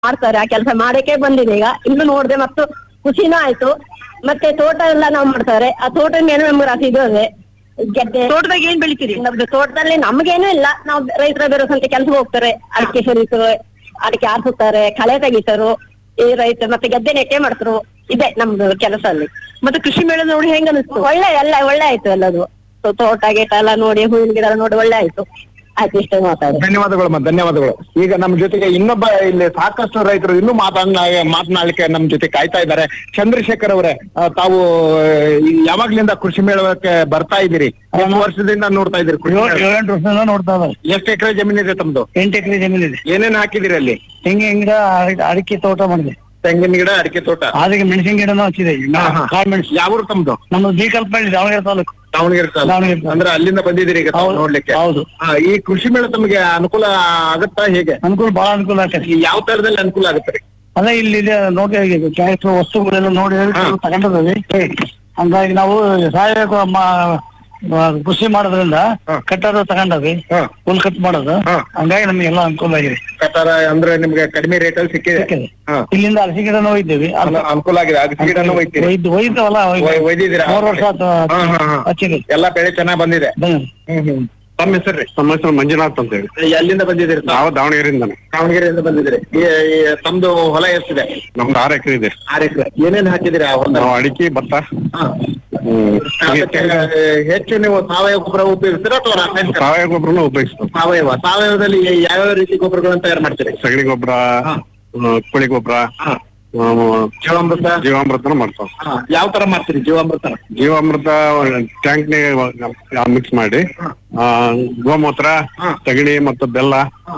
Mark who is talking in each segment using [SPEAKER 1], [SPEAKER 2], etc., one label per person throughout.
[SPEAKER 1] ಮಾಡ್ತಾರೆ ಆ ಕೆಲಸ ಮಾಡಕ್ಕೆ ಬಂದಿದೆ ಈಗ ಇನ್ನು ನೋಡ್ದೆ ಮತ್ತು ಖುಷಿನೂ ಆಯ್ತು ಮತ್ತೆ ತೋಟ ಎಲ್ಲ ನಾವು ಮಾಡ್ತಾರೆ ಆ ತೋಟದ ಮೇಲೆ ನಮ್ಗೆ ರಾಸಿ ಇದು ಇದೆ ಗೆದ್ದೆ
[SPEAKER 2] ತೋಟದಾಗ ಏನ್ ಬೆಳಿತೀರಿ
[SPEAKER 1] ನಮ್ದು ತೋಟದಲ್ಲಿ ನಮ್ಗೇನು ಇಲ್ಲ ನಾವು ರೈತರ ಬೇರೆ ಕೆಲಸ ಹೋಗ್ತಾರೆ ಅಡಿಕೆ ಸರಿಸು ಅಡಿಕೆ ಆರಿಸುತ್ತಾರೆ ಕಳೆ ತೆಗಿತಾರು ಈ ರೈತ ಮತ್ತೆ ಗೆದ್ದೆ ನೆಟ್ಟೆ ಮಾಡ್ತಾರೆ ಇದೆ ನಮ್ದು ಕೆಲಸ ಅಲ್ಲಿ
[SPEAKER 2] ಮತ್ತೆ ಕೃಷಿ ಮೇಳ ನೋಡಿ ಹೆಂಗ ಅನಿಸ್ತು
[SPEAKER 1] ಒಳ್ಳೆ ಎಲ್ಲ ಒಳ್ಳೆ ಆಯ್ತು ಎಲ್ಲದು ತೋ- ತೋಟ ಗೀಟ ಎಲ್ಲ ನೋಡಿ ಹೂವಿನ ಗಿಡ ಎಲ್ಲ ನೋಡಿ ಒಳ್ಳೆ ಆಯ್ತು ಆಯ್ತು ಇಷ್ಟೇ ಮಾತಾಡಿ
[SPEAKER 3] ಧನ್ಯವಾದಗಳು ಅಮ್ಮ ಧನ್ಯವಾದಗಳು ಈಗ ನಮ್ಮ ಜೊತೆಗೆ ಇನ್ನೊಬ್ಬ ಇಲ್ಲಿ ಸಾಕಷ್ಟು ರೈತರು ಇನ್ನೂ ಮಾತನ್ನ ಮಾತನಾಡಲಿಕ್ಕೆ ನಮ್ಮ ಜೊತೆ ಕಾಯ್ತಾ ಇದ್ದಾರೆ ಚಂದ್ರಶೇಖರ್ ಅವರೇ ಆ, ತಾವು ಆ, ಈ ಯಾವಾಗ್ಲಿಂದ ಕೃಷಿ ಮೇಳಕ್ಕೆ ಬರ್ತಾ ಇದ್ದೀರಿ ಎಷ್ಟು ವರ್ಷದಿಂದ ನೋಡ್ತಾ ಇದ್ದೀರಿ ಕೃಷಿ ಮೇಳ?
[SPEAKER 4] ಏಳೆಂಟು ವರ್ಷದಿಂದ ನೋಡ್ತಾ ಇದ್ದಾರೆ
[SPEAKER 3] ಎಷ್ಟು ಎಕರೆ ಜಮೀನಿದೆ ತಮ್ದು
[SPEAKER 4] ಎಂಟು ಎಕರೆ ಜಮೀನಿದೆ
[SPEAKER 3] ಏನೇನ್ ಹಾಕಿದಿರಿ ಅಲ್ಲಿ
[SPEAKER 4] ತೆಂಗಿನ ಗಿಡ ಅಡಿ- ಅಡಿಕೆ ತೋಟ ಮಾಡಿದೆ
[SPEAKER 3] ತೆಂಗಿನ ಗಿಡ ಅಡಿಕೆ ತೋಟ
[SPEAKER 4] ಅದಕ್ಕೆ ಮೆಣಸಿನ ಗಿಡನೂ ಹಚ್ಚಿದೆ
[SPEAKER 3] ಹಾ, ಹಾ.
[SPEAKER 4] ಕಾಳು ಮೆಣಸು
[SPEAKER 3] ಯಾವ್ರು ತಮ್ದು
[SPEAKER 4] ನಮ್ದು ಬೀಕಲ್ಪಳ್ಳಿ ದಾವಣಗೆರೆ ತಾಲೂಕು
[SPEAKER 3] ದಾವಣಗೆರೆ ತಾಲೂಕು.
[SPEAKER 4] ದಾವಣಗೆರೆ ತಾಲೂಕು.
[SPEAKER 3] ಅಂದ್ರೆ ಅಲ್ಲಿಂದ ಬಂದಿದ್ದೀರಿ ಈಗ ತಾವು
[SPEAKER 4] ಹೌದು.
[SPEAKER 3] ನೋಡ್ಲಿಕ್ಕೆ
[SPEAKER 4] ಹೌದು.
[SPEAKER 3] ಆ, ಈ ಕೃಷಿ ಮೇಳ ತಮಗೆ ಅನುಕೂಲ ಆಗುತ್ತಾ ಹೇಗೆ
[SPEAKER 4] ಅನುಕೂಲ ಬಹಳ ಅನುಕೂಲ ಆಗ್ತದೆ
[SPEAKER 3] ಈ ಯಾವ ತರದಲ್ಲಿ ಅನುಕೂಲ ಆಗುತ್ತೆ ರೀ
[SPEAKER 4] ಅದೇ ಇಲ್ಲಿ ಇದೆ ನೋಡಿ ಕ್ಯಾರೆಕ್ಟರ್ ವಸ್ತುಗಳೆಲ್ಲ ನೋಡಿ
[SPEAKER 3] ಹಾ.
[SPEAKER 4] ತಗೊಂಡದ್ರಿ ಹಂಗಾಗಿ ನಾವು ಸಾವಯವ ಮ- ಮ- ಕೃಷಿ ಮಾಡೋದ್ರಿಂದ
[SPEAKER 3] ಹಾ.
[SPEAKER 4] ಕಟ್ಟಡ ತಗೊಂಡದ್ರಿ
[SPEAKER 3] ಹಾ.
[SPEAKER 4] ಹುಲ್ ಕಟ್ ಮಾಡೋದು
[SPEAKER 3] ಹಾ.
[SPEAKER 4] ಹಂಗಾಗಿ ನಮ್ಗೆಲ್ಲ ಅನುಕೂಲ ಆಗಿದೆ
[SPEAKER 3] ಕಟಾರ ಅಂದ್ರೆ ನಿಮ್ಗೆ ಕಡಿಮೆ ರೇಟ್ ಅಲ್ಲಿ ಸಿಕ್ಕಿದೆ
[SPEAKER 4] ಸಿಕ್ಕಿದೆ.
[SPEAKER 3] ಹಾ.
[SPEAKER 4] ಇಲ್ಲಿಂದ ಅರಸಿ ಗಿಡನೂ ಒಯ್ದೇವಿ
[SPEAKER 3] ಅನು- ಅನುಕೂಲ ಆಗಿದೆ ಅಗಸಿ ಗಿಡನೂ ಒಯ್ತೀರಿ
[SPEAKER 4] ಒಯ್ದು ಒಯ್ದವಲ್ಲ
[SPEAKER 3] ಒಯ್- ಒಯ್ದಿದ್ದೀರಾ?
[SPEAKER 4] ಮೂರು ವರ್ಷ ಆತು
[SPEAKER 3] ಹಾ, ಹಾ, ಹಾ.
[SPEAKER 4] ಹಚ್ಚಿದೆ
[SPEAKER 3] ಎಲ್ಲಾ ಬೆಳೆ ಚೆನ್ನಾಗ್ ಬಂದಿದೆ
[SPEAKER 4] ಬನ್ನಿ.
[SPEAKER 3] ಹ್ಮ್ ಹ್ಮ್ ತಮ್ಮ ಹೆಸರು
[SPEAKER 5] ನಮ್ಮ ಹೆಸರು ಮಂಜುನಾಥ್ ಅಂತ ಹೇಳಿ
[SPEAKER 3] ಎಲ್ಲಿಂದ ಬಂದಿದ್ದೀರಿ ತಾವು?
[SPEAKER 5] ನಾವು ದಾವಣಗೆರೆಯಿಂದಾನೆ
[SPEAKER 3] ದಾವಣಗೆರೆಯಿಂದ ಬಂದಿದ್ದೀರಿ ಈ- ಈ ತಮ್ದು ಹೊಲ ಎಷ್ಟಿದೆ
[SPEAKER 5] ನಮ್ದು ಆರು ಎಕರೆ ಇದೆ
[SPEAKER 3] ಆರ್ ಎಕರೆ ಏನೇನ್ ಹಾಕಿದಿರಿ ಆ ಹೊಲದಲ್ಲಿ?
[SPEAKER 5] ನಾವು ಅಡಿಕೆ ಭತ್ತ
[SPEAKER 3] ಹಾ.
[SPEAKER 5] ಹ್ಮ್,
[SPEAKER 3] ಅದಕ್ಕೆ, ಹೆಚ್ಚು ನೀವು ಸಾವಯವ ಗೊಬ್ಬರ ಉಪಯೋಗಿಸ್ತೀರಾ ಅಥವಾ ರಾಸಾಯನಿಕ
[SPEAKER 5] ಸಾವಯವ ಗೊಬ್ಬರನ ಉಪಯೋಗಿಸ್ತೀವಿ
[SPEAKER 3] ಸಾವಯವ ಸಾವಯವದಲ್ಲಿ ಯಾವ್ಯಾವ ರೀತಿ ಗೊಬ್ಬರಗಳನ್ನ ತಯಾರು ಮಾಡ್ತೀರಿ
[SPEAKER 5] ಸಗಣಿ ಗೊಬ್ಬರ
[SPEAKER 3] ಹಾ.
[SPEAKER 5] ಕೋಳಿ ಗೊಬ್ಬರ
[SPEAKER 3] ಹಾ. ಜೀವಾಮೃತ
[SPEAKER 5] ಜೀವಾಮೃತನ ಮಾಡ್ತಾವ
[SPEAKER 3] ಹಾ. ಯಾವ ತರ ಮಾಡ್ತೀರಿ ಜೀವಾಮೃತ
[SPEAKER 5] ಜೀವಾಮೃತ ಟ್ಯಾಂಕ್ ಮಿಕ್ಸ್ ಮಾಡಿ ಆ, ಗೋಮೂತ್ರ
[SPEAKER 3] ಹಾ.
[SPEAKER 5] ಸಗಣಿ ಮತ್ತು ಬೆಲ್ಲ
[SPEAKER 3] ಹಾ.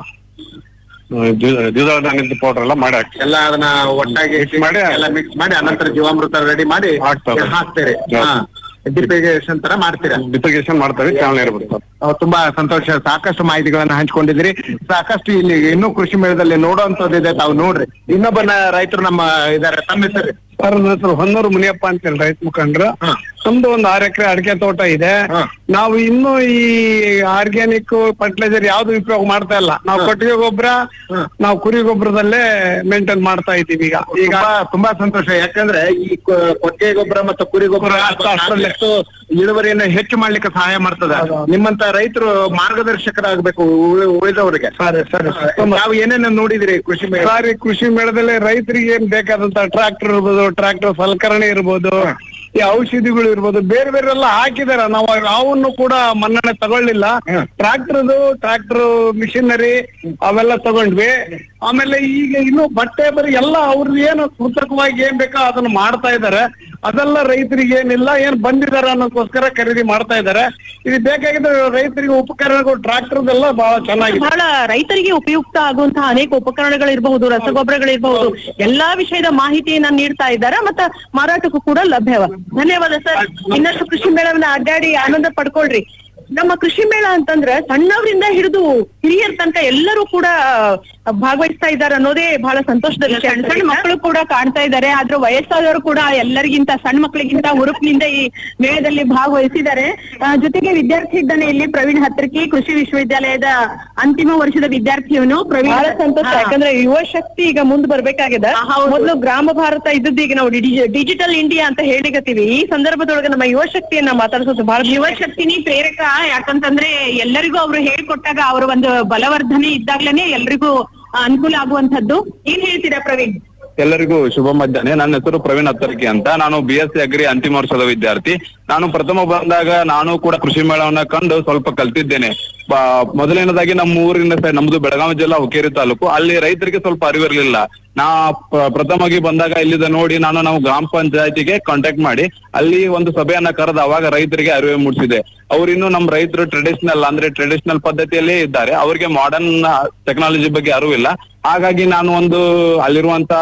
[SPEAKER 5] ಆ, ದ್ವಿ- ದ್ವಿದಳ ಧಾನ್ಯದ ಪೌಡರ್ ಎಲ್ಲ ಮಾಡಿ ಹಾಕ್ತೀವಿ
[SPEAKER 3] ಎಲ್ಲ ಅದನ್ನ ಒಟ್ಟಾಗಿ
[SPEAKER 5] Mix ಮಾಡಿ
[SPEAKER 3] ಎಲ್ಲ ಮಿಕ್ಸ್ ಮಾಡಿ ಅನಂತರ ಜೀವಾಮೃತ ರೆಡಿ ಮಾಡಿ
[SPEAKER 5] ಹಾಕ್ತಾರೆ.
[SPEAKER 3] ಹಾಕ್ತೀರಿ
[SPEAKER 5] ಹಾ.
[SPEAKER 3] ಹಾ ಡಿಪ್ರಿಗೇಷನ್ ತರ ಮಾಡ್ತೀರಾ
[SPEAKER 5] ಡಿಪ್ರಿಗೇಷನ್ ಮಾಡ್ತೇವೆ ಚಾಲನೆ ಇರ್ಬಿಡ್ತಾರೆ
[SPEAKER 3] ಅಹ್ ತುಂಬಾ ಸಂತೋಷ ಸಾಕಷ್ಟು ಮಾಹಿತಿಗಳನ್ನ ಹಂಚ್ಕೊಂಡಿದ್ದೀರಿ ಸಾಕಷ್ಟು ಇಲ್ಲಿ ಇನ್ನೂ ಕೃಷಿ ಮೇಳದಲ್ಲಿ ನೋಡುವಂತದ್ದಿದೆ ತಾವು ನೋಡ್ರಿ ಇನ್ನೊಬ್ಬನ ರೈತರು ನಮ್ಮ ಇದಾರೆ ತಮ್ಮ ಹೆಸರು
[SPEAKER 4] ಸರ್ ನನ್ನ ಹೆಸರು ಹೊನ್ನೂರು ಮುನಿಯಪ್ಪ ಅಂತ ಹೇಳಿ ರೈತ ಮುಖಂಡ್ರು
[SPEAKER 3] ಹಾ.
[SPEAKER 4] ನಮ್ದು ಒಂದು ಆರು ಎಕರೆ ಅಡಿಕೆ ತೋಟ ಇದೆ
[SPEAKER 3] ಹಾ.
[SPEAKER 4] ನಾವು ಇನ್ನೂ ಈ ಆರ್ಗ್ಯಾನಿಕ್ ಫರ್ಟಿಲೈಸರ್ ಯಾವ್ದು ಉಪಯೋಗ ಮಾಡ್ತಾ ಇಲ್ಲ ನಾವು
[SPEAKER 3] ಹಾ.
[SPEAKER 4] ಕೊಟ್ಟಿಗೆ ಗೊಬ್ಬರ
[SPEAKER 3] ಹಾ.
[SPEAKER 4] ನಾವು ಕುರಿ ಗೊಬ್ಬರದಲ್ಲೇ ಮೇಂಟೈನ್ ಮಾಡ್ತಾ ಇದ್ದೀವಿ ಈಗ ಈಗ
[SPEAKER 3] ಈಗ ತುಂಬಾ ಸಂತೋಷ ಯಾಕಂದ್ರೆ ಈ ಕೊ- ಕೊಟ್ಟಿಗೆ ಗೊಬ್ಬರ ಮತ್ತು ಕುರಿ ಗೊಬ್ಬರ
[SPEAKER 4] ಅಷ್ಟು- ಅಷ್ಟರಲ್ಲೇ.
[SPEAKER 3] ಸಾಕಷ್ಟು ಇಳುವರಿಯನ್ನು ಹೆಚ್ಚು ಮಾಡ್ಲಿಕ್ಕೆ ಸಹಾಯ ಮಾಡ್ತದೆ
[SPEAKER 4] ಹೌದು.
[SPEAKER 3] ನಿಮ್ಮಂತ ರೈತರು ಮಾರ್ಗದರ್ಶಕರಾಗಬೇಕು ಉಳಿದವರಿಗೆ
[SPEAKER 4] ಸರಿ ಸರಿ
[SPEAKER 3] ನಾವು ಏನೇನು ನೋಡಿದಿರಿ ಕೃಷಿ ಮೇಳ
[SPEAKER 4] ಸಾರಿ ಕೃಷಿ ಮೇಳದಲ್ಲಿ ರೈತರಿಗೆ ಏನ್ ಬೇಕಾದಂತ ಟ್ರಾಕ್ಟರ್ ಇರ್ಬೋದು ಟ್ರಾಕ್ಟರ್ ಸಲಕರಣೆ ಇರ್ಬೋದು ಈ ಔಷಧಿಗಳು ಇರ್ಬೋದು ಬೇರೆ ಬೇರೆ ಎಲ್ಲ ಹಾಕಿದಾರೆ ನಾವು ಯಾವನ್ನು ಕೂಡ ಮನ್ನಣೆ ತಗೊಳ್ಳಿಲ್ಲ
[SPEAKER 3] ಹ್ಮ್.
[SPEAKER 4] ಟ್ರಾಕ್ಟರ್ದು ಟ್ರಾಕ್ಟರ್ ಮಿಷಿನರಿ ಅವೆಲ್ಲ ತಗೊಂಡ್ವಿ ಆಮೇಲೆ ಈಗ ಇನ್ನು ಬಟ್ಟೆ ಬರಿ ಎಲ್ಲ ಅವ್ರದ್ದು ಏನು ಕೃತಕವಾಗಿ ಏನ್ ಬೇಕೋ ಅದನ್ನ ಮಾಡ್ತಾ ಇದಾರೆ ಅದೆಲ್ಲ ರೈತರಿಗೆ ಏನಿಲ್ಲ ಏನ್ ಬಂದಿದ್ದಾರೆ ಅನ್ನೋದಕ್ಕೋಸ್ಕರ ಖರೀದಿ ಮಾಡ್ತಾ ಇದಾರೆ ಇದು ಬೇಕಾಗಿದ್ರೆ ರೈತರಿಗೆ ಉಪಕರಣಗಳು ಟ್ರಾಕ್ಟರ್ದೆಲ್ಲ ಬಹಳ ಚೆನ್ನಾಗಿದೆ
[SPEAKER 2] ಬಹಳ ರೈತರಿಗೆ ಉಪಯುಕ್ತ ಆಗುವಂತಹ ಅನೇಕ ಉಪಕರಣಗಳಿರಬಹುದು ರಸಗೊಬ್ಬರಗಳಿರಬಹುದು ಎಲ್ಲಾ ವಿಷಯದ ಮಾಹಿತಿಯನ್ನ ನೀಡ್ತಾ ಇದ್ದಾರೆ ಮತ್ತೆ ಮಾರಾಟಕ್ಕೂ ಕೂಡ ಲಭ್ಯವ ಧನ್ಯವಾದ ಸರ್ ಇನ್ನಷ್ಟು ಕೃಷಿ ಮೇಳವನ್ನ ಅಡ್ಡಾಡಿ ಆನಂದ ಪಡ್ಕೊಳ್ರಿ ನಮ್ಮ ಕೃಷಿ ಮೇಳ ಅಂತಂದ್ರೆ ಸಣ್ಣವರಿಂದ ಹಿಡಿದು ಹಿರಿಯರ ತನಕ ಎಲ್ಲರೂ ಕೂಡ ಆ, ಭಾಗವಹಿಸ್ತಾ ಇದ್ದಾರೆ ಅನ್ನೋದೇ ಬಹಳ ಸಂತೋಷದ ವಿಷಯ ಸಣ್ಣ ಸಣ್ಣ ಮಕ್ಕಳು ಕೂಡ ಕಾಣ್ತಾ ಇದ್ದಾರೆ ಆದ್ರೆ ವಯಸ್ಸಾದವರು ಕೂಡ ಎಲ್ಲರಿಗಿಂತ ಸಣ್ಣ ಮಕ್ಕಳಿಗಿಂತ ಹುರುಪಿನಿಂದ ಈ ಮೇಳದಲ್ಲಿ ಭಾಗವಹಿಸಿದ್ದಾರೆ ಆ, ಜೊತೆಗೆ ವಿದ್ಯಾರ್ಥಿ ಇದ್ದಾನೆ ಇಲ್ಲಿ ಪ್ರವೀಣ್ ಹತ್ರಕಿ ಕೃಷಿ ವಿಶ್ವವಿದ್ಯಾಲಯದ ಅಂತಿಮ ವರ್ಷದ ವಿದ್ಯಾರ್ಥಿಯವನು ಪ್ರವೀಣ್
[SPEAKER 1] ಬಹಳ ಸಂತೋಷ
[SPEAKER 2] ಹಾ.
[SPEAKER 1] ಯಾಕಂದ್ರೆ ಯುವ ಶಕ್ತಿ ಈಗ ಮುಂದ್ ಬರ್ಬೇಕಾಗಿದೆ
[SPEAKER 2] ಆ, ಹೌದು.
[SPEAKER 1] ಮೊದಲು ಗ್ರಾಮ ಭಾರತ ಇದ್ದದ್ದು ಈಗ ನಾವು ಡಿಜಿಟಲ್ ಇಂಡಿಯಾ ಅಂತ ಹೇಳಿಕತ್ತೀವಿ ಈ ಸಂದರ್ಭದೊಳಗೆ ನಮ್ಮ ಯುವ ಶಕ್ತಿಯನ್ನ ಮಾತಾಡ್ಸೋದು ಬಹಳ
[SPEAKER 2] ಯುವ ಶಕ್ತಿನಿ ಪ್ರೇರಕ ಯಾಕಂತಂದ್ರೆ ಎಲ್ಲರಿಗೂ ಅವ್ರು ಹೇಳ್ಕೊಟ್ಟಾಗ ಅವ್ರ ಒಂದು ಬಲವರ್ಧನೆ ಇದ್ದಾಗ್ಲೇನೆ ಎಲ್ರಿಗೂ ಅನುಕೂಲ ಆಗುವಂತದ್ದು ಏನ್ ಹೇಳ್ತೀರಾ ಪ್ರವೀಣ್
[SPEAKER 6] ಎಲ್ಲರಿಗೂ ಶುಭ ಮಧ್ಯಾಹ್ನ ನನ್ನ ಹೆಸರು ಪ್ರವೀಣ್ ಹತ್ತರ್ಕಿ ಅಂತ ನಾನು ಬಿ ಎಸ್ ಸಿ ಅಗ್ರಿ ಅಂತಿಮ ವರ್ಷದ ವಿದ್ಯಾರ್ಥಿ ನಾನು ಪ್ರಥಮ ಬಂದಾಗ ನಾನು ಕೂಡ ಕೃಷಿ ಮೇಳವನ್ನ ಕಂಡು ಸ್ವಲ್ಪ ಕಲ್ತಿದ್ದೇನೆ ಬ- ಮೊದಲನೇದಾಗಿ ನಮ್ಮ ಊರಿನ ಸೈಡ್ ನಮ್ದು ಬೆಳಗಾವಿ ಜಿಲ್ಲಾ ಹುಕ್ಕೇರಿ ತಾಲೂಕು ಅಲ್ಲಿ ರೈತರಿಗೆ ಸ್ವಲ್ಪ ಅರಿವಿರ್ಲಿಲ್ಲ ನಾ ಪ್ರ- ಪ್ರಥಮವಾಗಿ ಬಂದಾಗ ಇಲ್ಲಿದ ನೋಡಿ ನಾನು ನಾವು ಗ್ರಾಮ ಪಂಚಾಯತಿಗೆ ಕಾಂಟ್ಯಾಕ್ಟ್ ಮಾಡಿ ಅಲ್ಲಿ ಒಂದು ಸಭೆಯನ್ನ ಕರೆದು ಅವಾಗ ರೈತರಿಗೆ ಅರಿವು ಮೂಡಿಸಿದೆ ಅವ್ರಿನ್ನು ನಮ್ಮ ರೈತರು ಟ್ರೆಡಿಷನಲ್ ಅಂದ್ರೆ ಟ್ರೆಡಿಷನಲ್ ಪದ್ಧತಿಯಲ್ಲೇ ಇದ್ದಾರೆ ಅವ್ರಿಗೆ ಮಾಡರ್ನ್ ಟೆಕ್ನಾಲಜಿ ಬಗ್ಗೆ ಅರಿವಿಲ್ಲ ಹಾಗಾಗಿ ನಾನು ಒಂದು ಅಲ್ಲಿರುವಂತ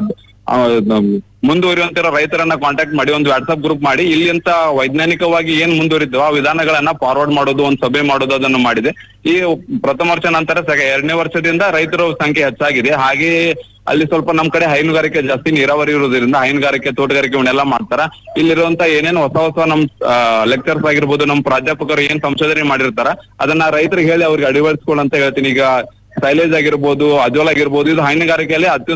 [SPEAKER 6] ಆ, ನಮ್ ಮುಂದುವರಿಯುವಂತಿರೋ ರೈತರನ್ನ ಕಾಂಟ್ಯಾಕ್ಟ್ ಮಾಡಿ ಒಂದು ವಾಟ್ಸ್ಆಪ್ ಗ್ರೂಪ್ ಮಾಡಿ ಇಲ್ಲಿಂತ ವೈಜ್ಞಾನಿಕವಾಗಿ ಏನ್ ಮುಂದುವರಿದ್ವು ಆ ವಿಧಾನಗಳನ್ನ ಫಾರ್ವರ್ಡ್ ಮಾಡೋದು ಒಂದು ಸಭೆ ಮಾಡೋದು ಅದನ್ನು ಮಾಡಿದೆ ಈ ಪ್ರಥಮ ವರ್ಷ ನಂತರ ಸೆಕೆ ಎರಡನೇ ವರ್ಷದಿಂದ ರೈತರ ಸಂಖ್ಯೆ ಹೆಚ್ಚಾಗಿದೆ ಹಾಗೆ ಅಲ್ಲಿ ಸ್ವಲ್ಪ ನಮ್ ಕಡೆ ಹೈನುಗಾರಿಕೆ ಜಾಸ್ತಿ ನೀರಾವರಿ ಇರೋದ್ರಿಂದ ಹೈನುಗಾರಿಕೆ ತೋಟಗಾರಿಕೆ ಇವನ್ನೆಲ್ಲ ಮಾಡ್ತಾರ ಇಲ್ಲಿರುವಂತ ಏನೇನ್ ಹೊಸ ಹೊಸ ನಮ್ ಲೆಕ್ಚರ್ಸ್ ಆಗಿರ್ಬೋದು ನಮ್ ಪ್ರಾಧ್ಯಾಪಕರು ಏನ್ ಸಂಶೋಧನೆ ಮಾಡಿರ್ತಾರ ಅದನ್ನ ರೈತರಿಗೆ ಹೇಳಿ ಅವ್ರಿಗೆ ಅಳವಡಿಸ್ಕೊಳ್ಳಿ ಅಂತ ಹೇಳ್ತೀನಿ ಈಗ ಸೈಲೇಜ್ ಆಗಿರ್ಬೋದು ಅಜೋಲ್ ಆಗಿರ್ಬೋದು ಇದು ಹೈನುಗಾರಿಕೆಯಲ್ಲಿ ಅತ್ಯುತ್ತಮ